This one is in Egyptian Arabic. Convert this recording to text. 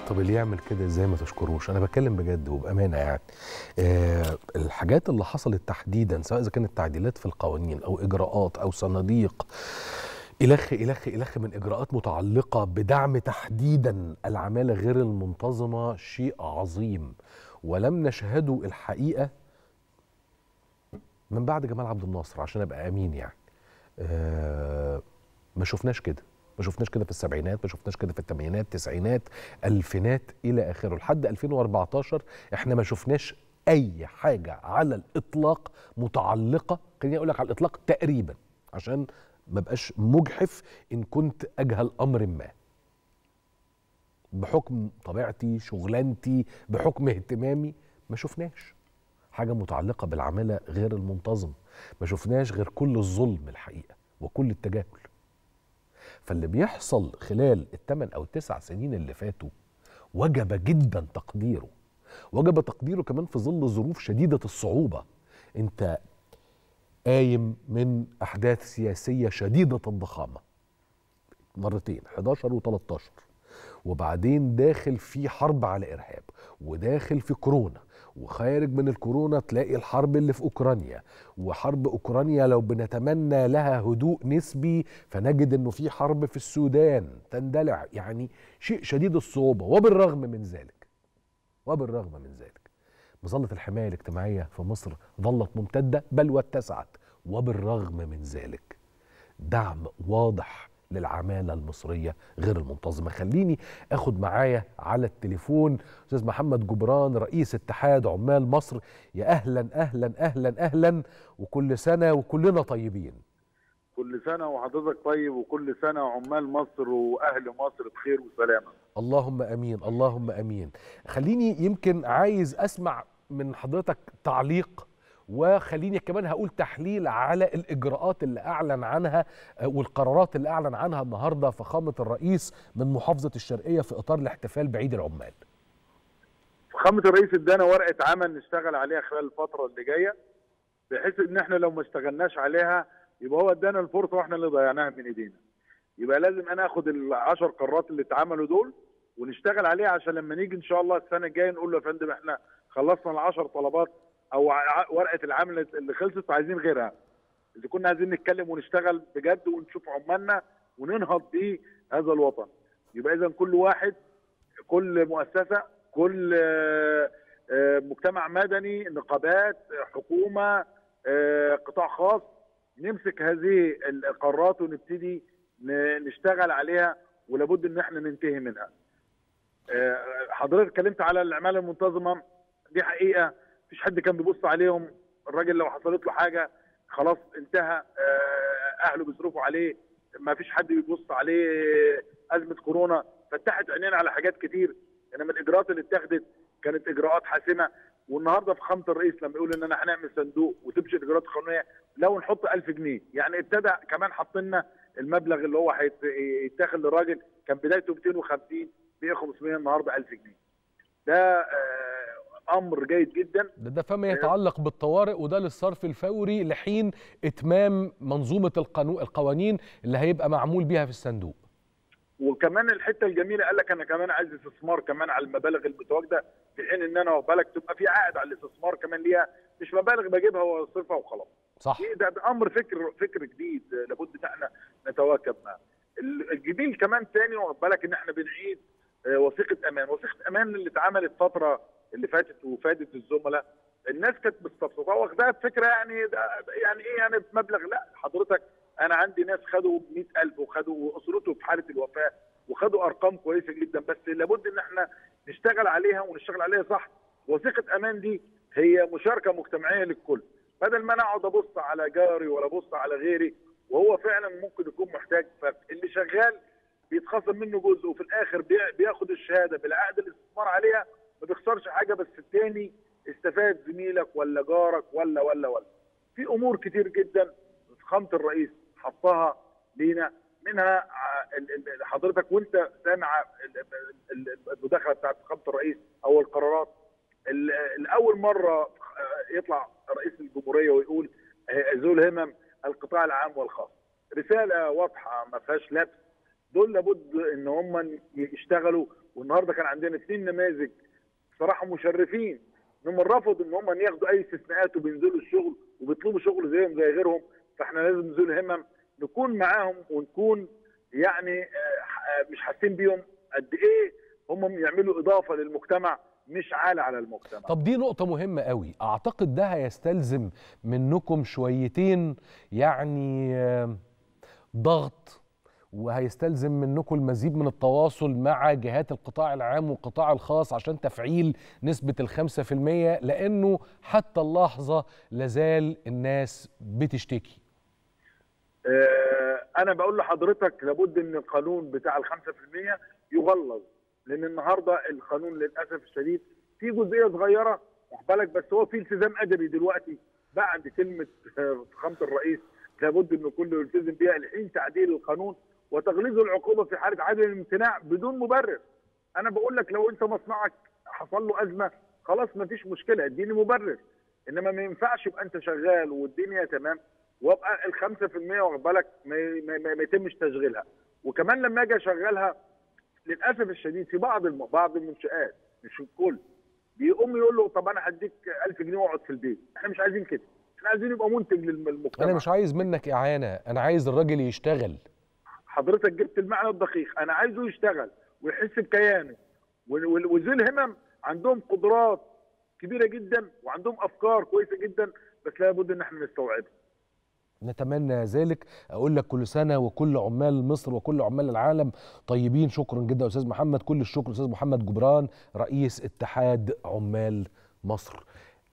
طب اللي يعمل كده ازاي ما تشكروش انا بتكلم بجد وبامانه يعني آه الحاجات اللي حصلت تحديدا سواء اذا كانت تعديلات في القوانين او اجراءات او صناديق الخ الخ الخ من اجراءات متعلقه بدعم تحديدا العماله غير المنتظمه شيء عظيم ولم نشهده الحقيقه من بعد جمال عبد الناصر عشان ابقى امين يعني آه ما شفناش كده ما شفناش كده في السبعينات ما شفناش كده في الثمانينات التسعينات الفينات الى اخره لحد 2014 احنا ما شفناش اي حاجه على الاطلاق متعلقه خليني اقول لك على الاطلاق تقريبا عشان ما بقاش مجحف ان كنت اجهل امر ما بحكم طبيعتي شغلانتي بحكم اهتمامي ما شفناش حاجه متعلقه بالعماله غير المنتظم ما شفناش غير كل الظلم الحقيقه وكل التجاهل فاللي بيحصل خلال الثمان او التسع سنين اللي فاتوا وجب جدا تقديره وجب تقديره كمان في ظل ظروف شديده الصعوبه انت قايم من احداث سياسيه شديده الضخامه مرتين 11 و13 وبعدين داخل في حرب على ارهاب وداخل في كورونا وخارج من الكورونا تلاقي الحرب اللي في اوكرانيا وحرب اوكرانيا لو بنتمنى لها هدوء نسبي فنجد انه في حرب في السودان تندلع يعني شيء شديد الصعوبه وبالرغم من ذلك وبالرغم من ذلك مظله الحمايه الاجتماعيه في مصر ظلت ممتده بل واتسعت وبالرغم من ذلك دعم واضح للعماله المصريه غير المنتظمه خليني اخد معايا على التليفون استاذ محمد جبران رئيس اتحاد عمال مصر يا اهلا اهلا اهلا اهلا وكل سنه وكلنا طيبين كل سنه وحضرتك طيب وكل سنه عمال مصر واهل مصر بخير وسلامه اللهم امين اللهم امين خليني يمكن عايز اسمع من حضرتك تعليق وخليني كمان هقول تحليل على الاجراءات اللي اعلن عنها والقرارات اللي اعلن عنها النهارده فخامه الرئيس من محافظه الشرقيه في اطار الاحتفال بعيد العمال. فخامه الرئيس ادانا ورقه عمل نشتغل عليها خلال الفتره اللي جايه بحيث ان احنا لو ما اشتغلناش عليها يبقى هو ادانا الفرصه واحنا اللي ضيعناها من ايدينا. يبقى لازم انا اخد العشر قرارات اللي اتعملوا دول ونشتغل عليها عشان لما نيجي ان شاء الله السنه الجايه نقول له يا فندم احنا خلصنا العشر طلبات او ورقه العمل اللي خلصت وعايزين غيرها اذا كنا عايزين نتكلم ونشتغل بجد ونشوف عمالنا وننهض بيه هذا الوطن يبقى اذا كل واحد كل مؤسسه كل مجتمع مدني نقابات حكومه قطاع خاص نمسك هذه القرارات ونبتدي نشتغل عليها ولابد ان احنا ننتهي منها حضرتك اتكلمت على العماله المنتظمه دي حقيقه مفيش حد كان بيبص عليهم الراجل لو حصلت له حاجه خلاص انتهى اهله بيصرفوا عليه ما فيش حد بيبص عليه ازمه كورونا فتحت عينينا على حاجات كتير انما الاجراءات اللي اتخذت كانت اجراءات حاسمه والنهارده فخامه الرئيس لما يقول اننا هنعمل صندوق وتمشي الاجراءات القانونيه لو نحط 1000 جنيه يعني ابتدى كمان حط لنا المبلغ اللي هو هيتاخد للراجل كان بدايته 250 بقى 500 النهارده 1000 جنيه ده امر جيد جدا ده, ده فيما يتعلق بالطوارئ وده للصرف الفوري لحين اتمام منظومه القانون القوانين اللي هيبقى معمول بيها في الصندوق وكمان الحته الجميله قال لك انا كمان عايز استثمار كمان على المبالغ المتواجده في حين ان انا بالك تبقى في عائد على الاستثمار كمان ليها مش مبالغ بجيبها واصرفها وخلاص صح ده, ده امر فكر فكر جديد لابد ان احنا نتواكب معاه الجميل كمان ثاني واخد بالك ان احنا بنعيد وثيقه امان وثيقه امان اللي اتعملت فتره اللي فاتت وفادت الزملاء الناس كانت مستبسطه واخداها بفكره يعني ده يعني ايه يعني بمبلغ لا حضرتك انا عندي ناس خدوا 100000 وخدوا واسرته في حاله الوفاه وخدوا ارقام كويسه جدا بس لابد ان احنا نشتغل عليها ونشتغل عليها صح وثيقه امان دي هي مشاركه مجتمعيه للكل بدل ما انا اقعد ابص على جاري ولا ابص على غيري وهو فعلا ممكن يكون محتاج فاللي شغال بيتخصم منه جزء وفي الاخر بياخد الشهاده بالعقد الاستثمار عليها ما بيخسرش حاجه بس التاني استفاد زميلك ولا جارك ولا ولا ولا في امور كتير جدا فخامه الرئيس حطها لينا منها حضرتك وانت سامع المداخله بتاعت فخامه الرئيس او القرارات الاول مره يطلع رئيس الجمهوريه ويقول ذو الهمم القطاع العام والخاص رساله واضحه ما فيهاش لبس دول لابد ان هم يشتغلوا والنهارده كان عندنا اثنين نماذج صراحه مشرفين انهم رفضوا ان هم ياخدوا اي استثناءات وبينزلوا الشغل وبيطلبوا شغل زيهم زي غيرهم فاحنا لازم نزول همم نكون معاهم ونكون يعني مش حاسين بيهم قد ايه هم يعملوا اضافه للمجتمع مش عالة على المجتمع طب دي نقطة مهمة قوي أعتقد ده هيستلزم منكم شويتين يعني ضغط وهيستلزم منكم المزيد من التواصل مع جهات القطاع العام والقطاع الخاص عشان تفعيل نسبة الخمسة في المية لأنه حتى اللحظة لازال الناس بتشتكي آه أنا بقول لحضرتك لابد أن القانون بتاع الخمسة في المية يغلظ لأن النهاردة القانون للأسف الشديد في جزئية صغيرة واخد بالك بس هو في التزام أدبي دلوقتي بعد كلمة فخامة الرئيس لابد أن كله يلتزم بها الحين تعديل القانون وتغليظ العقوبه في حاله عدم الامتناع بدون مبرر. انا بقول لك لو انت مصنعك حصل له ازمه خلاص ما فيش مشكله اديني مبرر. انما ما ينفعش يبقى انت شغال والدنيا تمام وابقى ال 5% واخد بالك ما, ما, ما يتمش تشغيلها. وكمان لما اجي اشغلها للاسف الشديد في بعض الم... بعض المنشات مش الكل بيقوم يقول له طب انا هديك 1000 جنيه واقعد في البيت، احنا مش عايزين كده. احنا عايزين يبقى منتج للمجتمع. انا مش عايز منك اعانه، انا عايز الراجل يشتغل. حضرتك جبت المعنى الدقيق انا عايزه يشتغل ويحس بكيانه وذوي الهمم عندهم قدرات كبيره جدا وعندهم افكار كويسه جدا بس لابد ان احنا نستوعبها نتمنى ذلك اقول لك كل سنه وكل عمال مصر وكل عمال العالم طيبين شكرا جدا استاذ محمد كل الشكر استاذ محمد جبران رئيس اتحاد عمال مصر